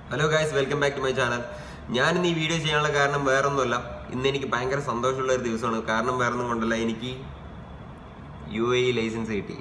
hello guys welcome back to my channel ഞാൻ ഇന്ന് ഈ വീഡിയോ ചെയ്യാനുള്ള കാരണം വേറൊന്നുമല്ല ഇന്ന് എനിക്ക് ഭയങ്കര സന്തോഷമുള്ള ഒരു ദിവസമാണ് കാരണം വേറൊന്നും കൊണ്ടല്ല എനിക്ക് യു എ ലൈസൻസ് കിട്ടി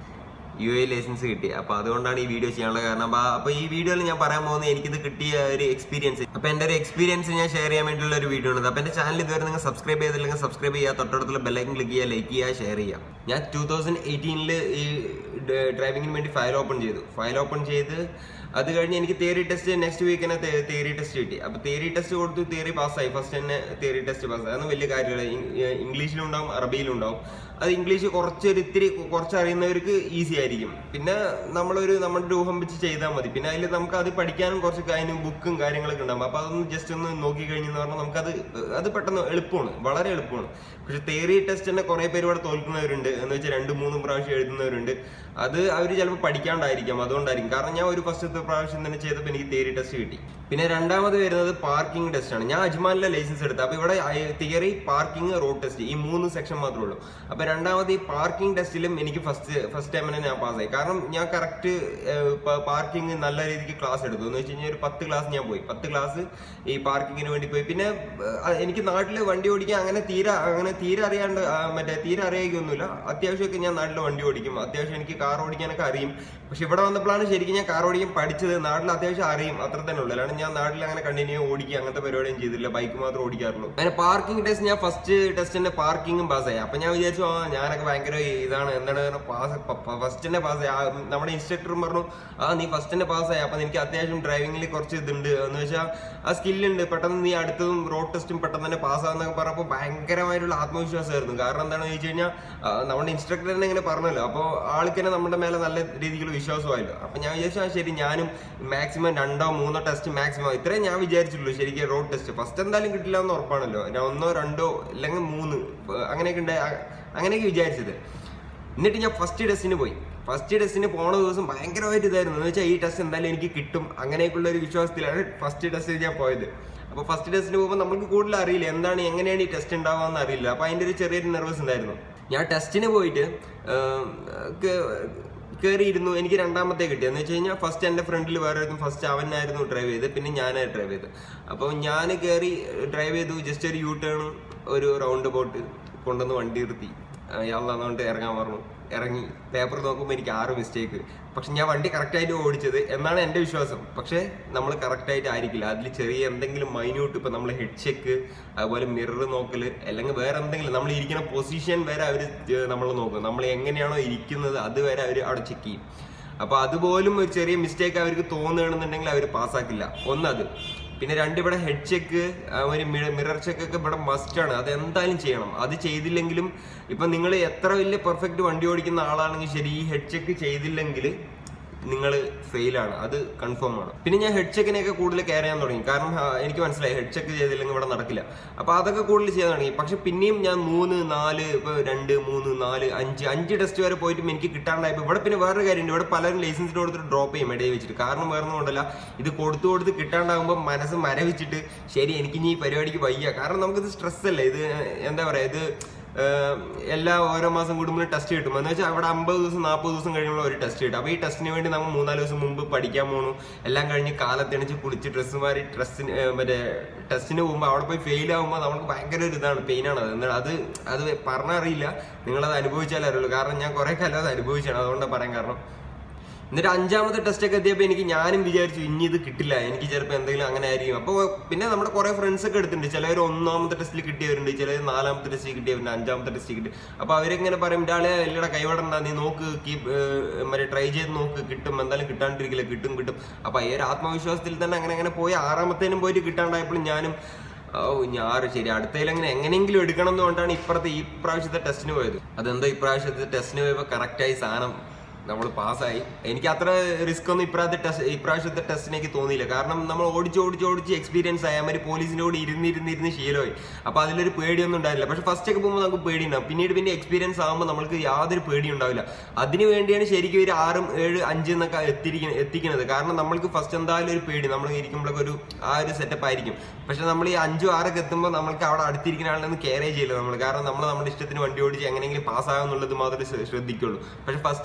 യു എ ലൈസൻസ് കിട്ടി അപ്പൊ അതുകൊണ്ടാണ് ഈ വീഡിയോ ചെയ്യാനുള്ള കാരണം അപ്പൊ അപ്പൊ ഈ വീഡിയോയിൽ ഞാൻ പറയാൻ പോകുന്നത് എനിക്കിത് കിട്ടിയ ഒരു എക്സ്പീരിയൻസ് അപ്പൊ എന്റെ ഒരു എക്സ്പീരിയൻസ് ഞാൻ ഷെയർ ചെയ്യാൻ വേണ്ടിയുള്ള ഒരു വീഡിയോ ആണ് അപ്പൊ എന്റെ ചാനൽ ഇതുവരെ നിങ്ങൾ സബ്സ്ക്രൈബ് ചെയ്തില്ലെങ്കിൽ സബ്സ്ക്രൈബ് ചെയ്യുക തൊട്ടടുത്തുള്ള ബെല്ലൈക്കൻ ക്ലിക്ക് ചെയ്യുക ലൈക്ക് ചെയ്യുക ഷെയർ ചെയ്യുക ഞാൻ ടൂ തൗസൻഡ് എയ്റ്റീനിൽ ഈ ഡ്രൈവിങ്ങിന് വേണ്ടി ഫയൽ ഓപ്പൺ ചെയ്തു ഫയൽ ഓപ്പൺ ചെയ്ത് അത് കഴിഞ്ഞ് എനിക്ക് തിയറി ടെസ്റ്റ് നെക്സ്റ്റ് വീക്ക് തന്നെ തിയറി ടെസ്റ്റ് കിട്ടി അപ്പൊ തിയറി ടെസ്റ്റ് കൊടുത്തു തിയറി പാസ്സായി ഫസ്റ്റ് തന്നെ തിയറി ടെസ്റ്റ് പാസ്സായി അതൊന്നും വലിയ കാര്യമില്ല ഇ- ഇംഗ്ലീഷിലും ഉണ്ടാവും അറബിയിലും ഉണ്ടാവും അത് ഇംഗ്ലീഷ് കുറച്ചൊരു ഇത്തിരി കുറച്ച് അറിയുന്നവർക്ക് ഈസി ആയിരിക്കും പിന്നെ നമ്മളൊരു നമ്മുടെ രൂപം വെച്ച് ചെയ്താൽ മതി പിന്നെ അതിൽ നമുക്ക് അത് പഠിക്കാനും കുറച്ച് അതിന് ബുക്കും കാര്യങ്ങളൊക്കെ ഉണ്ടാവും അപ്പൊ അതൊന്ന് ജസ്റ്റ് ഒന്ന് നോക്കി കഴിഞ്ഞെന്ന് പറഞ്ഞാൽ നമുക്കത് അത് പെട്ടെന്ന് എളുപ്പമാണ് വളരെ എളുപ്പമാണ് പക്ഷെ തിയറി ടെസ്റ്റ് തന്നെ കുറെ പേര് ഇവിടെ തോൽക്കുന്നവരുണ്ട് എന്ന് വെച്ചാൽ രണ്ടും മൂന്നും പ്രാവശ്യം എഴുതുന്നവരുണ്ട് അത് അവർ ചിലപ്പോൾ പഠിക്കാണ്ടായിരിക്കാം അതുകൊണ്ടായിരിക്കും കാരണം ഞാൻ ഒരു ഫസ്റ്റത്തെ പ്രാവശ്യം തന്നെ ചെയ്തപ്പോൾ എനിക്ക് തിയറി ടെസ്റ്റ് കിട്ടി പിന്നെ രണ്ടാമത് വരുന്നത് പാർക്കിംഗ് ടെസ്റ്റ് ആണ് ഞാൻ അജ്മാനിലെ ലൈസൻസ് എടുത്തത് അപ്പൊ ഇവിടെ തിയറി പാർക്കിംഗ് റോഡ് ടെസ്റ്റ് ഈ മൂന്ന് സെക്ഷൻ മാത്രമേ ഉള്ളൂ അപ്പൊ രണ്ടാമത് ഈ പാർക്കിംഗ് ടെസ്റ്റിലും എനിക്ക് ഫസ്റ്റ് ഫസ്റ്റ് ടൈം തന്നെ ഞാൻ പാസ്സായി കാരണം ഞാൻ കറക്റ്റ് പാർക്കിംഗ് നല്ല രീതിക്ക് ക്ലാസ് എടുത്തു എന്ന് വെച്ച് കഴിഞ്ഞാൽ ഒരു പത്ത് ക്ലാസ് ഞാൻ പോയി പത്ത് ക്ലാസ് ഈ പാർക്കിങ്ങിന് വേണ്ടി പോയി പിന്നെ ഏഹ്, എനിക്ക് നാട്ടിൽ വണ്ടി ഓടിക്കാൻ അങ്ങനെ തീരെ അങ്ങനെ തീരെ അറിയാണ്ട് ആ, മറ്റേ തീരെ അറിയാക്കൊന്നുമില്ല അത്യാവശ്യമൊക്കെ ഞാൻ നാട്ടിൽ വണ്ടി ഓടിക്കും അത്യാവശ്യം എനിക്ക് കാർ ഓടിക്കാനൊക്കെ അറിയും പക്ഷെ ഇവിടെ വന്നപ്പോഴാണ് ശരിക്കും ഞാൻ കാർ ഓടിക്കാൻ പഠിച്ചത് നാട്ടിൽ അത്യാവശ്യം അറിയും അത്ര തന്നെ ഉള്ളൂ അല്ലാണ്ട് ഞാൻ നാട്ടിൽ അങ്ങനെ കണ്ടിന്യൂ ഓടിക്കുക അങ്ങനത്തെ പരിപാടിയും ചെയ്തില്ല ബൈക്ക് മാത്രം ഓടിക്കാറുള്ളൂ അങ്ങനെ പാർക്കിംഗ് ടെസ്റ്റ് ഞാൻ ഫസ്റ്റ് ടെസ്റ്റിന്റെ പാർക്കിംഗും പാസ്സായി അപ്പൊ ഞാൻ വിചാരിച്ചു ആ ഞാനൊക്കെ ഭയങ്കര ഇതാണ് എന്താണ് പാസ് ഫസ്റ്റ് തന്നെ പാസ്സായി ആ, നമ്മുടെ ഇൻസ്ട്രക്ടറും പറഞ്ഞു ആ നീ ഫസ്റ്റ് തന്നെ പാസ്സായി അപ്പൊ എനിക്ക് അത്യാവശ്യം ഡ്രൈവിംഗിൽ കുറച്ച് ഇതുണ്ട് എന്ന് വെച്ചാൽ ആ സ്കില്ലുണ്ട് പെട്ടെന്ന് നീ അടുത്തതും റോഡ് ടെസ്റ്റും പെട്ടെന്ന് തന്നെ പാസ്സാകുന്നൊക്കെ പറഞ്ഞപ്പോൾ ഭയങ്കരമായിട്ടുള്ള ആത്മവിശ്വാസമായിരുന്നു കാരണം എന്താണെന്ന് ചോദിച്ചു കഴിഞ്ഞാൽ ആ, നമ്മുടെ ഇൻസ്ട്രക്ടർ തന്നെ ഇങ്ങനെ പറഞ്ഞല്ലോ അപ്പോൾ ആൾക്ക് തന്നെ നമ്മുടെ മേലെ നല്ല രീതിക്കുള്ള വിശ്വാസമായല്ലോ അപ്പൊ ഞാൻ വിചാരിച്ചു ആ ശരി ഞാനും മാക്സിമം രണ്ടോ മൂന്നോ ടെസ്റ്റ് മാക്സിമം ഇത്രയും ഞാൻ വിചാരിച്ചിട്ടുള്ളൂ ശരിക്കും റോഡ് ടെസ്റ്റ് ഫസ്റ്റ് എന്തായാലും കിട്ടില്ല എന്ന് ഉറപ്പാണല്ലോ ഞാൻ ഒന്നോ രണ്ടോ അല്ലെങ്കിൽ മൂന്ന് ഏർ അങ്ങനെയൊക്കെ ഉണ്ടായി അങ്ങനെയൊക്കെ വിചാരിച്ചത് എന്നിട്ട് ഞാൻ ഫസ്റ്റ് ടെസ്റ്റിന് പോയി ഫസ്റ്റ് ടെസ്റ്റിന് പോണ ദിവസം ഭയങ്കരമായിട്ട് ഇതായിരുന്നു എന്ന് വെച്ചാൽ ഈ ടെസ്റ്റ് എന്തായാലും എനിക്ക് കിട്ടും അങ്ങനെയൊക്കെയുള്ള ഒരു വിശ്വാസത്തിലാണ് ഫസ്റ്റ് ടെസ്റ്റിന് ഞാൻ പോയത് അപ്പോൾ ഫസ്റ്റ് ടെസ്റ്റിന് പോകുമ്പോൾ നമുക്ക് കൂടുതൽ അറിയില്ല എന്താണ് എങ്ങനെയാണ് ഈ ടെസ്റ്റ് ഉണ്ടാവാന്ന് അറിയില്ല അപ്പോൾ അതിൻ്റെ ഒരു ചെറിയൊരു നെർവസ് ഉണ്ടായിരുന്നു ഞാൻ ടെസ്റ്റിന് പോയിട്ട് ഏം, കേ- കയറിയിരുന്നു എനിക്ക് രണ്ടാമത്തെ കിട്ടി എന്ന് വെച്ച് കഴിഞ്ഞാൽ ഫസ്റ്റ് എൻ്റെ ഫ്രണ്ടിൽ വേറെ ആയിരുന്നു ഫസ്റ്റ് അവനായിരുന്നു ഡ്രൈവ് ചെയ്ത് പിന്നെ ഞാനായി ഡ്രൈവ് ചെയ്ത് അപ്പോൾ ഞാൻ കയറി ഡ്രൈവ് ചെയ്തു ജസ്റ്റ് ഒരു യൂ ടേൺ ഒരു റൗണ്ട് ബോട്ട് കൊണ്ടുവന്ന് വണ്ടി നിർത്തി അയാളെന്നുകൊണ്ട് ഇറങ്ങാൻ പറഞ്ഞു ഇറങ്ങി പേപ്പർ നോക്കുമ്പോൾ എനിക്ക് ആറ് മിസ്റ്റേക്ക് പക്ഷെ ഞാൻ വണ്ടി കറക്റ്റായിട്ട് ഓടിച്ചത് എന്നാണ് എൻ്റെ വിശ്വാസം പക്ഷേ നമ്മൾ കറക്റ്റായിട്ട് ആയിരിക്കില്ല അതിൽ ചെറിയ എന്തെങ്കിലും മൈന്യൂട്ട് ഇപ്പം നമ്മൾ ഹെഡ് ചെക്ക് അതുപോലെ മിറർ നോക്കൽ അല്ലെങ്കിൽ വേറെ എന്തെങ്കിലും നമ്മൾ ഇരിക്കുന്ന പൊസിഷൻ വരെ അവർ നമ്മൾ നോക്കും നമ്മൾ എങ്ങനെയാണോ ഇരിക്കുന്നത് അതുവരെ അവർ അവിടെ ചെക്ക് ചെയ്യും അപ്പൊ അതുപോലും ഒരു ചെറിയ മിസ്റ്റേക്ക് അവർക്ക് തോന്നുകയാണെന്നുണ്ടെങ്കിൽ അവർ പാസ്സാക്കില്ല ഒന്നത് പിന്നെ രണ്ട് ഇവിടെ ഹെഡ് ചെക്ക് ഒരു മിറർ ചെക്ക് ഒക്കെ ഇവിടെ മസ്റ്റ് ആണ് അത് എന്തായാലും ചെയ്യണം അത് ചെയ്തില്ലെങ്കിലും ഇപ്പൊ നിങ്ങൾ എത്ര വലിയ പെർഫെക്റ്റ് വണ്ടി ഓടിക്കുന്ന ആളാണെങ്കിൽ ശരി ഈ ഹെഡ് ചെക്ക് ചെയ്തില്ലെങ്കിൽ നിങ്ങൾ ഫെയിലാണ് അത് കൺഫേം ആണ് പിന്നെ ഞാൻ ഹെഡ് ചെക്കിനെയൊക്കെ കൂടുതൽ കെയർ ചെയ്യാൻ തുടങ്ങി കാരണം ആ, എനിക്ക് മനസ്സിലായി ഹെഡ് ചെക്ക് ചെയ്തില്ലെങ്കിൽ ഇവിടെ നടക്കില്ല അപ്പൊ അതൊക്കെ കൂടുതൽ ചെയ്യാൻ തുടങ്ങി പക്ഷെ പിന്നെയും ഞാൻ മൂന്ന് നാല് ഇപ്പൊ രണ്ട് മൂന്ന് നാല് അഞ്ച് അഞ്ച് ടെസ്റ്റ് വരെ പോയിട്ടും എനിക്ക് കിട്ടാണ്ടായപ്പോൾ ഇവിടെ പിന്നെ വേറൊരു കാര്യമുണ്ട് ഇവിടെ പലരും ലൈസൻസിന് കൊടുത്തിട്ട് ഡ്രോപ്പ് ചെയ്യും ഇടയിൽ വെച്ചിട്ട് കാരണം വേറെ ഒന്നും കൊണ്ടല്ല ഇത് കൊടുത്തു കൊടുത്ത് കിട്ടാണ്ടാകുമ്പോൾ മനസ്സ് മരവിച്ചിട്ട് ശരി എനിക്ക് ഇനി ഈ പരിപാടിക്ക് വയ്യ കാരണം നമുക്കിത് സ്ട്രെസ് അല്ലേ ഇത് എന്താ പറയാ ഇത് ഏഹ് എല്ലാ ഓരോ മാസം കൂടുമ്പോൾ ടെസ്റ്റ് കിട്ടും എന്ന് വെച്ചാൽ അവിടെ അമ്പത് ദിവസം നാൽപ്പത് ദിവസം കഴിയുമ്പോൾ ഒരു ടെസ്റ്റ് കിട്ടും അപ്പോൾ ഈ ടെസ്റ്റിന് വേണ്ടി നമ്മൾ മൂന്നാല് ദിവസം മുമ്പ് പഠിക്കാൻ പോകണു എല്ലാം കഴിഞ്ഞ് കാലത്തെണിച്ച് കുളിച്ച് ഡ്രസ്സ് മാറി ഡ്രസ്സിന് മറ്റേ ടെസ്റ്റിന് പോകുമ്പോൾ അവിടെ പോയി ഫെയിൽ ആകുമ്പോൾ നമുക്ക് ഭയങ്കര ഒരു ഇതാണ് പെയിനാണ് അത് എന്നാൽ അത് അത് പറഞ്ഞറിയില്ല നിങ്ങളത് അനുഭവിച്ചാലേ അറിയുള്ളൂ കാരണം ഞാൻ കുറേ കാലം അത് അനുഭവിച്ചാണ് അതുകൊണ്ടാണ് പറയാൻ കാരണം എന്നിട്ട് അഞ്ചാമത്തെ ടെസ്റ്റ് ഒക്കെ എത്തിയപ്പോൾ എനിക്ക് ഞാനും വിചാരിച്ചു ഇനി ഇത് കിട്ടില്ല എനിക്ക് ചിലപ്പോൾ എന്തെങ്കിലും അങ്ങനെ ആയിരിക്കും അപ്പോൾ പിന്നെ നമ്മുടെ കുറെ ഫ്രണ്ട്സ് ഒക്കെ എടുത്തിട്ടുണ്ട് ചിലവർ ഒന്നാമത്തെ ടെസ്റ്റിൽ കിട്ടിയവരുണ്ട് ചിലർ നാലാമത്തെ ടെസ്റ്റിൽ കിട്ടിയവരുണ്ട് അഞ്ചാമത്തെ ടെസ്റ്റിൽ കിട്ടി അപ്പോൾ അവരെങ്ങനെ പറയും ആളെ എല്ലട കൈവിടണ്ട നീ നോക്ക് കീപ് മറ്റേ ട്രൈ ചെയ്ത് നോക്ക് കിട്ടും എന്തായാലും കിട്ടാണ്ടിരിക്കില്ല കിട്ടും കിട്ടും അപ്പോൾ ഈ ഒരു ആത്മവിശ്വാസത്തിൽ തന്നെ അങ്ങനെ അങ്ങനെ പോയി ആറാമത്തേനും പോയിട്ട് കിട്ടാണ്ടായപ്പോഴും ഞാനും ഓ ഞാറ് ശരി അടുത്തതിൽ അങ്ങനെ എങ്ങനെയെങ്കിലും എടുക്കണം എന്നുകൊണ്ടാണ് ഇപ്പുറത്തെ ഈ പ്രാവശ്യത്തെ ടെസ്റ്റിന് പോയത് അതെന്തോ ഇപ്രാവശ്യത്തെ ടെസ്റ്റിന് പോയപ്പോൾ കറക്റ്റായി സാധനം നമ്മൾ പാസ്സായി എനിക്ക് അത്ര റിസ്ക് ഒന്നും ഇപ്രാവശ്യത്തെ ടെസ്റ്റ് ഇപ്രാവശ്യത്തെ ടെസ്റ്റിന് എനിക്ക് തോന്നിയില്ല കാരണം നമ്മൾ ഓടിച്ച് ഓടിച്ച് ഓടിച്ച് എക്സ്പീരിയൻസ് ആയ മാതിരി പോലീസിന്റെ കൂടെ ഇരുന്നിരുന്നിരുന്ന് ശീലമായി അപ്പൊ അതിലൊരു പേടിയൊന്നും ഉണ്ടായില്ല പക്ഷെ ഫസ്റ്റ് ഒക്കെ പോകുമ്പോൾ നമുക്ക് പേടി ഉണ്ടാവും പിന്നീട് പിന്നെ എക്സ്പീരിയൻസ് ആകുമ്പോൾ നമുക്ക് യാതൊരു പേടിയും ഉണ്ടാവില്ല അതിന് വേണ്ടിയാണ് ശരിക്കും ഒരു ആറും ഏഴ് അഞ്ച് എന്നൊക്കെ എത്തിയിരിക്കുന്നത് എത്തിക്കുന്നത് കാരണം നമ്മൾക്ക് ഫസ്റ്റ് എന്തായാലും ഒരു പേടി നമ്മൾ ഇരിക്കുമ്പോഴൊക്കെ ഒരു ആ ഒരു സെറ്റപ്പ് ആയിരിക്കും പക്ഷെ നമ്മൾ ഈ അഞ്ചും ആറൊക്കെ എത്തുമ്പോൾ നമ്മൾക്ക് അവിടെ അടുത്തിരിക്കുന്ന ആളിനൊന്നും കെയർ ചെയ്യില്ല നമ്മൾ കാരണം നമ്മൾ നമ്മുടെ ഇഷ്ടത്തിന് വണ്ടി ഓടിച്ച് എങ്ങനെയെങ്കിലും പാസ്സാകുന്നുള്ളത് മാത്രമേ ശ്ര- ശ്രദ്ധിക്കുള്ളൂ പക്ഷെ ഫസ്റ്റ് ഒക്കെ പോകുമ്പോൾ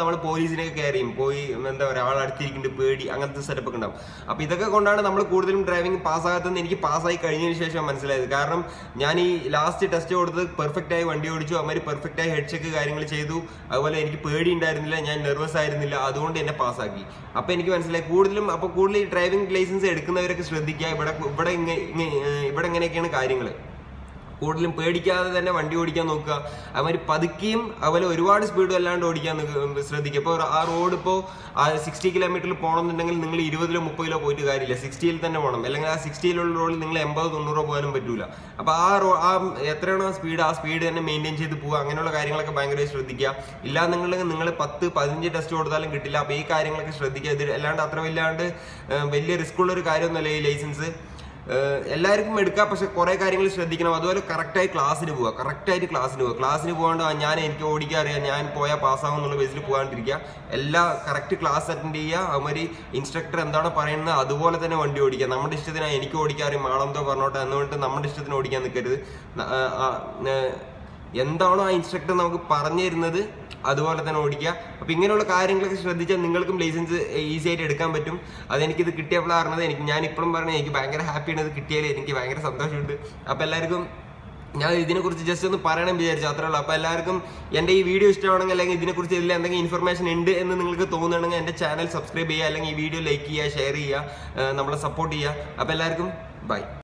നമ്മൾ പോലീസിനെയൊക്കെ കെയർ ചെയ്യും പോയി എന്താ പറയുക ആൾ അടുത്തിരിക്കുന്നുണ്ട് പേടി അങ്ങനത്തെ സെറ്റപ്പ് ഒക്കെ ഉണ്ടാവും അപ്പോൾ ഇതൊക്കെ കൊണ്ടാണ് നമ്മൾ കൂടുതലും ഡ്രൈവിംഗ് പാസ്സാകാത്തതെന്ന് എനിക്ക് പാസ്സായി കഴിഞ്ഞതിന് ശേഷം മനസ്സിലായത് കാരണം ഞാൻ ഈ ലാസ്റ്റ് ടെസ്റ്റ് കൊടുത്തത് പെർഫെക്റ്റ് ആയി വണ്ടി ഓടിച്ചു അവന്മാർ പെർഫെക്റ്റ് ആയി ഹെഡ് ചെക്ക് കാര്യങ്ങൾ ചെയ്തു അതുപോലെ എനിക്ക് പേടി ഉണ്ടായിരുന്നില്ല ഞാൻ നെർവസ് ആയിരുന്നില്ല അതുകൊണ്ട് എന്നെ പാസ്സാക്കി അപ്പോൾ എനിക്ക് മനസ്സിലായി കൂടുതലും അപ്പോൾ കൂടുതൽ ഈ ഡ്രൈവിംഗ് ലൈസൻസ് എടുക്കുന്നവരൊക്കെ ശ്രദ്ധിക്കുക ഇവിടെ ഇവിടെ ഇങ്ങ- ഇങ്ങ- ഇവിടെ ഇങ്ങനെയൊക്കെയാണ് കാര്യങ്ങൾ കൂടുതലും പേടിക്കാതെ തന്നെ വണ്ടി ഓടിക്കാൻ നോക്കുക അതുമാതിരി പതുക്കിയും അതുപോലെ ഒരുപാട് സ്പീഡ് അല്ലാണ്ട് ഓടിക്കാൻ നിക്ക- ശ്രദ്ധിക്കുക ഇപ്പോൾ ആ റോഡ് ഇപ്പോൾ ആ സിക്സ്റ്റി കിലോമീറ്ററിൽ പോകണമെന്നുണ്ടെങ്കിൽ നിങ്ങൾ ഇരുപതിലോ മുപ്പതിലോ പോയിട്ട് കാര്യമില്ല സിക്സ്റ്റിയിൽ തന്നെ പോകണം അല്ലെങ്കിൽ ആ സിക്സ്റ്റിയിലുള്ള റോഡിൽ നിങ്ങൾ എൺപത് തൊണ്ണൂറോ പോകാനും പറ്റൂല അപ്പോൾ ആ റോ ആ എത്രയാണോ ആ സ്പീഡ് ആ സ്പീഡ് തന്നെ മെയിൻറ്റെയിൻ ചെയ്ത് പോവുക അങ്ങനെയുള്ള കാര്യങ്ങളൊക്കെ ഭയങ്കരമായി ശ്രദ്ധിക്കുക ഇല്ല നിങ്ങൾ നിങ്ങൾ പത്ത് പതിനഞ്ച് ടെസ്റ്റ് കൊടുത്താലും കിട്ടില്ല അപ്പോൾ ഈ കാര്യങ്ങളൊക്കെ ശ്രദ്ധിക്കുക ഇത് അല്ലാണ്ട് അത്ര വല്ലാണ്ട് ഏഹ്, വലിയ റിസ്ക് ഉള്ള ഒരു കാര്യമൊന്നുമല്ല ഈ ലൈസൻസ് ഏഹ് എല്ലാവർക്കും എടുക്കാം പക്ഷെ കുറെ കാര്യങ്ങൾ ശ്രദ്ധിക്കണം അതുപോലെ കറക്റ്റായി ക്ലാസ്സിന് പോവുക കറക്റ്റായിട്ട് ക്ലാസ്സിന് പോവുക ക്ലാസ്സിന് പോകാണ്ട് "ആ, ഞാൻ എനിക്ക് ഓടിക്കാൻ അറിയാം ഞാൻ പോയാൽ പാസ്സാകും എന്നുള്ള ബേസിൽ പോകാണ്ടിരിക്കുക എല്ലാ കറക്റ്റ് ക്ലാസ് അറ്റൻഡ് ചെയ്യുക അതുമാതിരി ഇൻസ്ട്രക്ടർ എന്താണോ പറയുന്നത് അതുപോലെ തന്നെ വണ്ടി ഓടിക്കുക നമ്മുടെ ഇഷ്ടത്തിന് എനിക്ക് ഓടിക്കാൻ അറിയാം ആളെന്തോ പറഞ്ഞോട്ടെ എന്നുകൊണ്ട് നമ്മുടെ ഇഷ്ടത്തിന് ഓടിക്കാൻ നിൽക്കരുത് ന- ആ, ആ, ഏഹ് എന്താണോ ആ ഇൻസ്ട്രക്ടർ നമുക്ക് പറഞ്ഞു തരുന്നത് അതുപോലെ തന്നെ ഓടിക്കുക അപ്പൊ ഇങ്ങനെയുള്ള കാര്യങ്ങളൊക്കെ ശ്രദ്ധിച്ചാൽ നിങ്ങൾക്കും ലൈസൻസ് ഈസി ആയിട്ട് എടുക്കാൻ പറ്റും അതെനിക്കിത് കിട്ടിയപ്പോഴാണ് അറിഞ്ഞത് എനിക്ക് ഞാൻ ഇപ്പോഴും പറഞ്ഞത് എനിക്ക് ഭയങ്കര ഹാപ്പിയാണ് ഇത് കിട്ടിയാൽ എനിക്ക് ഭയങ്കര സന്തോഷമുണ്ട് അപ്പൊ എല്ലാവർക്കും ഞാൻ ഇതിനെക്കുറിച്ച് ജസ്റ്റ് ഒന്ന് പറയണം വിചാരിച്ചു അത്രേ ഉള്ളൂ അപ്പോൾ എല്ലാവർക്കും എൻ്റെ ഈ വീഡിയോ ഇഷ്ടമാണെങ്കിൽ അല്ലെങ്കിൽ ഇതിനെക്കുറിച്ച് ഇതിൽ എന്തെങ്കിലും ഇൻഫർമേഷൻ ഉണ്ട് എന്ന് നിങ്ങൾക്ക് തോന്നുകയാണെങ്കിൽ എൻ്റെ ചാനൽ സബ്സ്ക്രൈബ് ചെയ്യുക അല്ലെങ്കിൽ ഈ വീഡിയോ ലൈക്ക് ചെയ്യുക ഷെയർ ചെയ്യുക ഏഹ് നമ്മളെ സപ്പോർട്ട് ചെയ്യുക അപ്പോൾ എല്ലാവർക്കും ബൈ